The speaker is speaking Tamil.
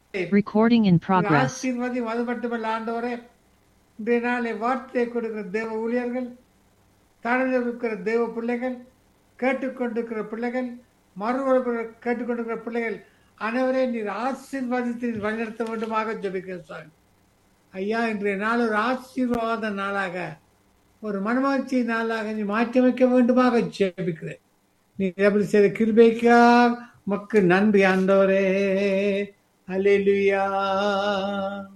Recording in progress. ஆசீர்வதி அது மட்டுமல்ல ஆண்டவரே இன்றைய நாளை வார்த்தையை கொடுக்கிற தேவ ஊழியர்கள் தடையில் இருக்கிற தேவ பிள்ளைகள் கேட்டுக்கொண்டிருக்கிற பிள்ளைகள் மறுவரை கேட்டுக்கொண்டிருக்கிற பிள்ளைகள் அனைவரையும் நீர் ஆசீர்வாதத்தை வழிநடத்த வேண்டுமாக ஜெபிக்கிறேன் சாமி ஐயா இன்றைய நாள் ஒரு ஆசீர்வாத நாளாக ஒரு மனமாட்சி நாளாக நீ மாற்றியமைக்க வேண்டுமாக ஜெபிக்கிறேன் நீ எப்படி செய்த கிருபைக்கா மக்கு நன்றி ஆண்டவரே அல்லேலூயா